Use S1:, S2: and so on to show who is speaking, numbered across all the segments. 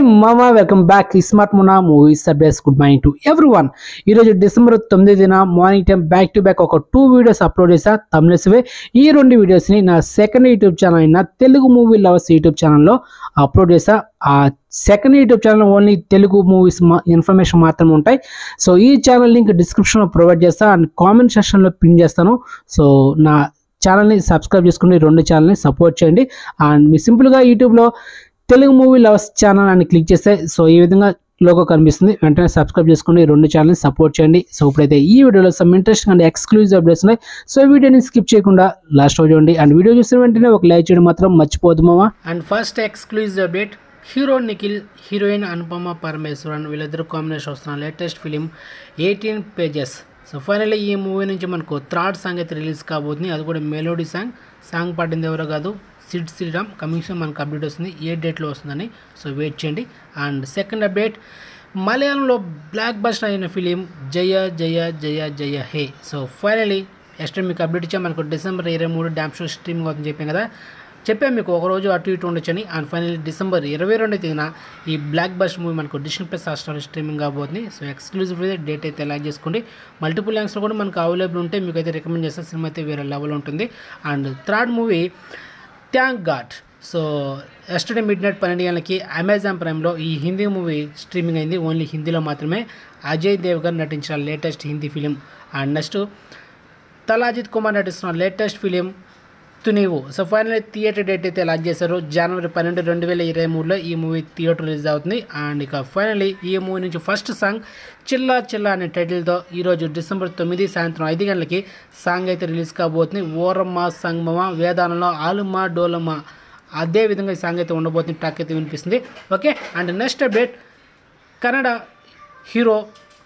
S1: మామా welcome back smart మునా movies address good morning to everyone ఈరోజు December తొమ్మిదిన morning time back to back ఒక two videos upload చేసా తమిళస్వే ఈ రెండు వీడియోస్ని నా సెకండ్ యూట్యూబ్ ఛానల్ అయిన తెలుగు మూవీ లవర్స్ యూట్యూబ్ ఛానల్లో అప్లోడ్ చేసా ఆ second YouTube channel only Telugu movies information మాత్రమే ఉంటాయి సో ఈ ఛానల్ లింక్ డిస్క్రిప్షన్లో ప్రొవైడ్ చేస్తా అండ్ కామెంట్ సెక్షన్లో పిన్ చేస్తాను సో నా ఛానల్ని సబ్స్క్రైబ్ చేసుకుని రెండు ఛానల్ని సపోర్ట్ చేయండి అండ్ మీ సింపుల్గా యూట్యూబ్లో తెలుగు మూవీ లవర్స్ ఛానల్ అని క్లిక్ చేస్తే సో ఈ విధంగా లోగో కనిపిస్తుంది వెంటనే సబ్స్క్రైబ్ చేసుకుని రెండు ఛానల్ని సపోర్ట్ చేయండి సో ఇప్పుడైతే ఈ వీడియోలో some interesting and exclusive updates ఉన్నాయి సో ఈ వీడియోని స్కిప్ చేయకుండా లాస్ట్ రోజు చూడండి అండ్ వీడియో చూసిన వెంటనే ఒక లైక్ చేయడం మాత్రం మర్చిపోదు మామా and first exclusive update hero Nikhil heroine Anupama Parameswaran వీళ్ళిద్దరు కాంబినేషన్ వస్తున్న latest film eighteen pages so finally ఈ మూవీ నుంచి మనకు థర్డ్ సాంగ్ అయితే రిలీజ్ కాబోతుంది అది కూడా మెలోడీ సాంగ్ సాంగ్ పాడింది ఎవరో కాదు సిడ్ శ్రీరామ్ కమింగ్ సూన్ మనకు అప్డేట్ వస్తుంది ఏ డేట్లో వస్తుందని సో వెయిట్ చేయండి అండ్ సెకండ్ అప్డేట్ మలయాళంలో బ్లాక్ బస్టర్ అయిన film Jaya Jaya Jaya Jaya hey so finally ఎస్టర్ మీకు అప్డేట్ ఇచ్చా మనకు డిసెంబర్ ఇరవై మూడు డ్యామ్ షో స్ట్రీమింగ్ అవుతుంది చెప్పాం కదా చెప్పాను మీకు ఒకరోజు అటు ఇటు ఉండొచ్చని అండ్ ఫైనల్ డిసెంబర్ ఇరవై రెండు తేదీన ఈ బ్లాక్ బస్ట్ మూవీ మనకు డిస్నీ ప్లస్ హాట్స్టార్ స్ట్రీమింగ్ కాబోతుంది సో ఎక్స్క్లూజివ్ డేట్ అయితే లాక్ చేసుకోండి మల్టిపుల్ ల్యాంగ్స్లో కూడా మనకు అవైలబుల్ ఉంటే మీకు అయితే రికమెండ్ చేస్తే సినిమా అయితే వేరే లెవెల్ ఉంటుంది and third movie thank God so yesterday midnight పన్నెండు గంటలకి అమెజాన్ ప్రైమ్లో ఈ హిందీ మూవీ స్ట్రీమింగ్ అయింది ఓన్లీ హిందీలో మాత్రమే అజయ్ దేవ్ గారు నటించిన latest Hindi film and next Thala Ajith Kumar నటిస్తున్న latest film Thunivu so final theatre date అయితే లాంచ్ చేశారు జనవరి పన్నెండు రెండు వేల ఇరవై మూడులో ఈ మూవీ థియేటర్ రిలీజ్ అవుతుంది అండ్ ఇక ఫైనలీ ఈ మూవీ నుంచి ఫస్ట్ సాంగ్ చిల్లా చిల్లా అనే టైటిల్తో ఈరోజు డిసెంబర్ తొమ్మిది సాయంత్రం ఐదు గంటలకి సాంగ్ అయితే రిలీజ్ కాబోతుంది ఓరమ్మ సంగమమ వేదానంలో ఆలుమ డోలమ్మ అదే విధంగా ఈ సాంగ్ అయితే ఉండబోతుంది ట్రాక్ అయితే వినిపిస్తుంది okay and next update Kannada hero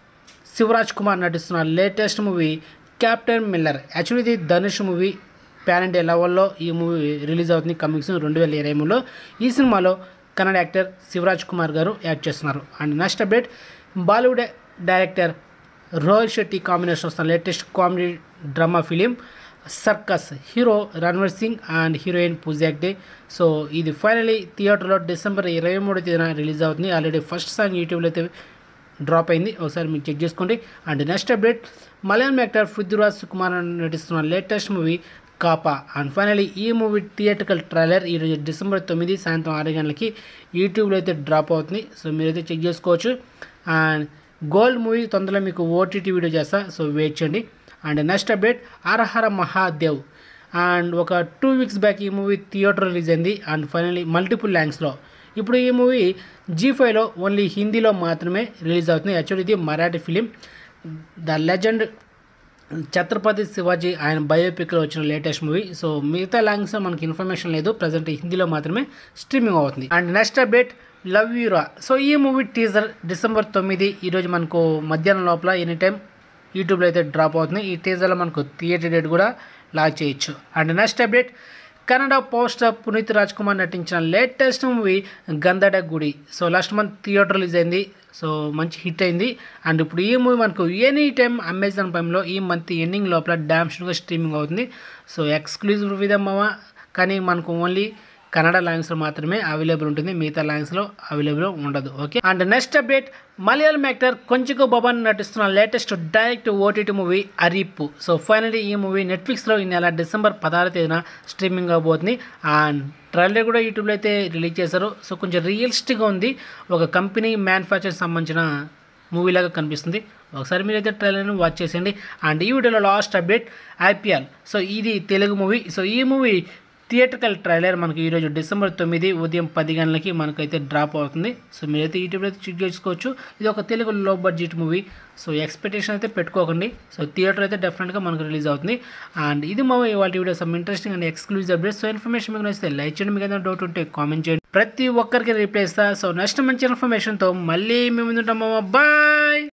S1: Shivaraj Kumar నటిస్తున్న latest movie captain Miller actually ఇది ధనుష్ మూవీ ప్యాన్ ఇండియా లెవెల్లో ఈ మూవీ రిలీజ్ అవుతుంది కమింగ్ సూన్ రెండు వేల ఇరవై మూడులో ఈ సినిమాలో కన్నడ యాక్టర్ శివరాజ్ కుమార్ గారు యాక్ట్ చేస్తున్నారు and next update Bollywood director Rohit Shetty combination వస్తున్న latest comedy drama film circus hero Ranveer Singh and heroine Pooja Hegde so ఇది ఫైనలీ థియేటర్లో డిసెంబర్ ఇరవై మూడు తేదీన రిలీజ్ అవుతుంది ఆల్రెడీ ఫస్ట్ సాంగ్ యూట్యూబ్లో అయితే డ్రాప్ అయింది ఒకసారి మీరు చెక్ చేసుకోండి and next update Malayalam actor Prithviraj Kumar నటిస్తున్న latest movie Kaapa and finally ఈ మూవీ థియేటికల్ ట్రైలర్ ఈరోజు డిసెంబర్ తొమ్మిది సాయంత్రం ఆరు గంటలకి యూట్యూబ్లో అయితే డ్రాప్ అవుతుంది సో మీరైతే చెక్ చేసుకోవచ్చు అండ్ గోల్డ్ మూవీ తొందరలో మీకు ఓటీటీ వీడియో చేస్తా సో వెయిట్ చేయండి and next update Harahara Mahadev and ఒక టూ వీక్స్ బ్యాక్ ఈ మూవీ థియేటర్ రిలీజ్ అయింది అండ్ ఫైనలీ మల్టిపుల్ ల్యాంగ్స్లో ఇప్పుడు ఈ మూవీ జీ ఫైవ్లో ఓన్లీ హిందీలో మాత్రమే రిలీజ్ అవుతుంది యాక్చువల్లీ ఇది Marathi film the legend Chhatrapati Shivaji ఆయన బయోపిక్లో వచ్చిన లేటెస్ట్ మూవీ సో మిగతా లాంగ్వేజ్ మనకి ఇన్ఫర్మేషన్ లేదు ప్రజెంట్ హిందీలో మాత్రమే స్ట్రీమింగ్ అవుతుంది అండ్ నెక్స్ట్ అప్డేట్ లవ్ యూరా సో ఈ మూవీ టీజర్ డిసెంబర్ తొమ్మిది ఈరోజు మనకు మధ్యాహ్నం లోపల ఎనీ టైం యూట్యూబ్లో అయితే డ్రాప్ అవుతుంది ఈ టీజర్లో మనకు థియేటర్ డేట్ కూడా లాంచ్ చేయొచ్చు and next update Kannada poster Puneeth Raj Kumar నటించిన latest movie Gandhada Gudi so last month theatre release అయింది సో మంచి హిట్ అయింది అండ్ ఇప్పుడు ఈ మూవీ మనకు ఎనీ టైం అమెజాన్ ప్రైమ్లో ఈ మంత్ ఎండింగ్ లోపల డ్యామ్ షూగా స్ట్రీమింగ్ అవుతుంది సో ఎక్స్క్లూజివ్ విధమ్మా కానీ మనకు ఓన్లీ కన్నడ లాంగ్వేజ్లో మాత్రమే అవైలబుల్ ఉంటుంది మిగతా లాంగ్వేజ్లో అవైలబుల్ ఉండదు okay and next update Malayalam actor Kunchacko Boban నటిస్తున్న latest direct OTT movie Ariyippu so finally ఈ మూవీ నెట్ఫ్లిక్స్లో ఈ నెల డిసెంబర్ పదహారు తేదీన స్ట్రీమింగ్ అవబోతుంది అండ్ ట్రైలర్ కూడా యూట్యూబ్లో అయితే రిలీజ్ చేశారు సో కొంచెం రియలిస్టిక్గా ఉంది ఒక కంపెనీ మ్యానుఫ్యాక్చర్ సంబంధించిన మూవీలాగా కనిపిస్తుంది ఒకసారి మీరైతే ట్రైలర్ని వాచ్ చేసేయండి అండ్ ఈ వీడియోలో లాస్ట్ అప్డేట్ ఐపీఎల్ సో ఇది తెలుగు మూవీ సో ఈ మూవీ థియేటర్కల్ ట్రైలర్ మనకి ఈరోజు డిసెంబర్ తొమ్మిది ఉదయం పది గంటలకి మనకైతే డ్రాప్ అవుతుంది సో మీరైతే యూట్యూబ్లో అయితే చెక్ చేసుకోవచ్చు ఇది ఒక తెలుగు లో బడ్జెట్ మూవీ సో ఎక్స్పెక్టేషన్ అయితే పెట్టుకోకండి సో థియేటర్ అయితే డెఫినెట్గా మనకు రిలీజ్ అవుతుంది అండ్ ఇది మా వాళ్ళ video some interesting and exclusive updates so information మీకు నచ్చితే లైక్ చేయండి మీకు ఏదైనా డౌట్ ఉంటే కామెంట్ చేయండి ప్రతి ఒక్కరికి రిప్లై ఇస్తా సో నెక్స్ట్ మంచి ఇన్ఫర్మేషన్తో మళ్ళీ మేము ముందుంటాం బాయ్